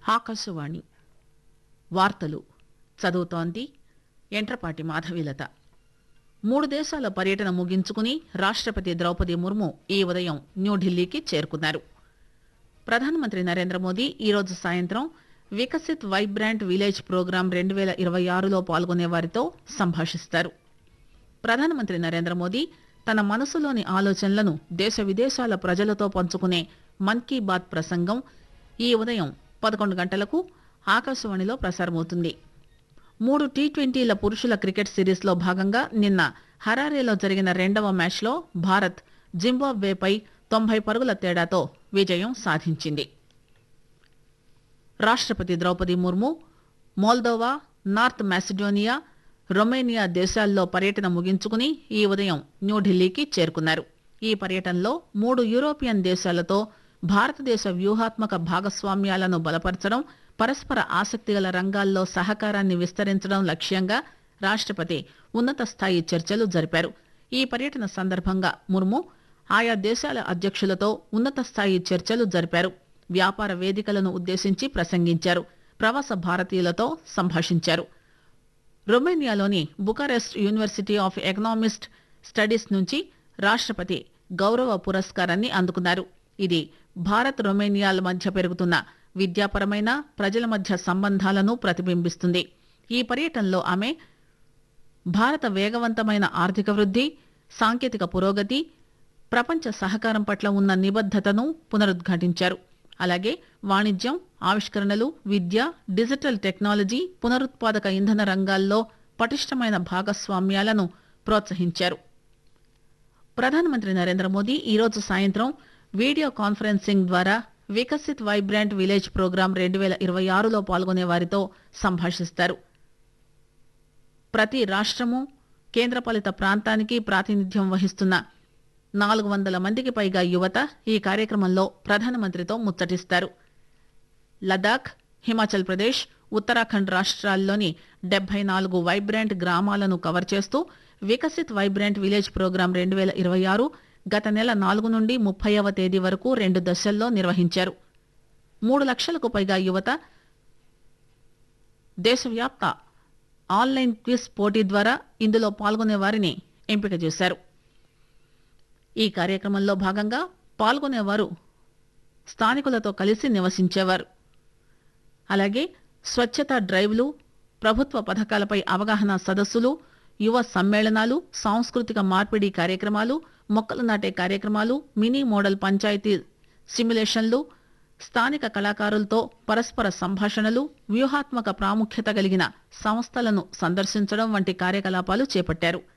ఆకాశవాణి వార్తలు చదువుతోంది ఎంట్రపాటి మాధవీలత మూడు దేశాల పర్యటన ముగించుకుని రాష్టపతి ద్రౌపది ముర్ము ఈ ఉదయం న్యూఢిల్లీకి చేరుకున్నారు ప్రధానమంత్రి నరేంద్ర మోదీ ఈరోజు సాయంత్రం వికసిత్ వైబ్రాంట్ విలేజ్ ప్రోగ్రాం రెండు పేల ఇరవై ఆరులో పాల్గొనే వారితో సంభాషిస్తారు ప్రధానమంత్రి నరేంద్ర మోదీ తన మనసులోని ఆలోచనలను దేశ విదేశాల ప్రజలతో పంచుకునే మన్ కీ బాత్ ప్రసంగం ఈ ఉదయం పదకొండు గంటలకు ఆకాశవాణిలో ప్రసారమవుతుంది మూడు టీ ట్వంటీల పురుషుల క్రికెట్ సిరీస్ లో భాగంగా నిన్న హరారేలో జరిగిన రెండవ మ్యాచ్లో భారత్ జింబాబ్వేపై తొంభై పరుగుల తేడాతో విజయం సాధించింది రాష్టపతి Draupadi Murmu Moldova North Macedonia Romania దేశాల్లో పర్యటన ముగించుకుని ఈ ఉదయం న్యూఢిల్లీకి చేరుకున్నారు ఈ పర్యటనలో మూడు యూరోపియన్ దేశాలతో భారతదేశ వ్యూహాత్మక భాగస్వామ్యాలను బలపరచడం పరస్పర ఆసక్తిగల రంగాల్లో సహకారాన్ని విస్తరించడం లక్ష్యంగా రాష్టపతి ఉన్నత స్థాయి చర్చలు జరిపారు ఈ పర్యటన సందర్భంగా ముర్ము ఆయా దేశాల అధ్యక్షులతో ఉన్నత స్థాయి చర్చలు జరిపారు వ్యాపార వేదికలను ఉద్దేశించి ప్రసంగించారు ప్రవాస భారతీయులతో సంభాషించారు రొమేనియాలోని Bucharest University of Economist Studies నుంచి రాష్టపతి గౌరవ పురస్కారాన్ని అందుకున్నారు ఇది భారత్ రొమేనియాల మధ్య పెరుగుతున్న విద్యాపరమైన ప్రజల మధ్య సంబంధాలను ప్రతిబింబిస్తుంది ఈ పర్యటనలో ఆమె భారత వేగవంతమైన ఆర్థిక వృద్ధి సాంకేతిక పురోగతి ప్రపంచ సహకారం పట్ల ఉన్న నిబద్దతను పునరుద్ఘాటించారు అలాగే వాణిజ్యం ఆవిష్కరణలు విద్య డిజిటల్ టెక్నాలజీ పునరుత్పాదక ఇంధన రంగాల్లో పటిష్టమైన భాగస్వామ్యాలను ప్రోత్సహించారు ప్రధానమంత్రి నరేంద్ర మోదీ ఈరోజు సాయంత్రం వీడియో కాన్ఫరెన్సింగ్ ద్వారా వికసిత్ వైబ్రాంట్ విలేజ్ ప్రోగ్రాం రెండు పేల ఇరవై ఆరులో పాల్గొనే వారితో సంభాషిస్తారు ప్రతి రాష్టము కేంద్రపాలిత ప్రాంతానికి ప్రాతినిధ్యం వహిస్తున్న నాలుగు వందల మందికి పైగా యువత ఈ కార్యక్రమంలో ప్రధానమంత్రితో ముచ్చటిస్తారు లదాఖ్ హిమాచల్ ప్రదేశ్ ఉత్తరాఖండ్ రాష్ట్రాల్లోని డెబ్బై నాలుగు వైబ్రాంట్ గ్రామాలను కవర్ చేస్తూ వికసిత్ వైబ్రాంట్ విలేజ్ ప్రోగ్రాం రెండు వేల ఇరవై ఆరు గత నెల నాలుగు నుండి ముప్పైవ తేదీ వరకు రెండు దశల్లో నిర్వహించారు మూడు లక్షలకు పైగా యువత దేశవ్యాప్త ఆన్లైన్ క్విజ్ పోటీ ద్వారా ఇందులో పాల్గొనే వారిని ఎంపిక చేశారు ఈ కార్యక్రమంలో భాగంగా పాల్గొనేవారు స్థానికులతో కలిసి నివసించేవారు అలాగే స్వచ్ఛతా డ్రైవ్లు ప్రభుత్వ పథకాలపై అవగాహన సదస్సులు యువ సమ్మేళనాలు సాంస్కృతిక మార్పిడి కార్యక్రమాలు మొక్కలు నాటే కార్యక్రమాలు మినీ మోడల్ పంచాయతీ సిమ్యులేషన్లు స్థానిక కళాకారులతో పరస్పర సంభాషణలు వ్యూహాత్మక ప్రాముఖ్యత కలిగిన సంస్థలను సందర్శించడం వంటి కార్యకలాపాలు చేపట్టారు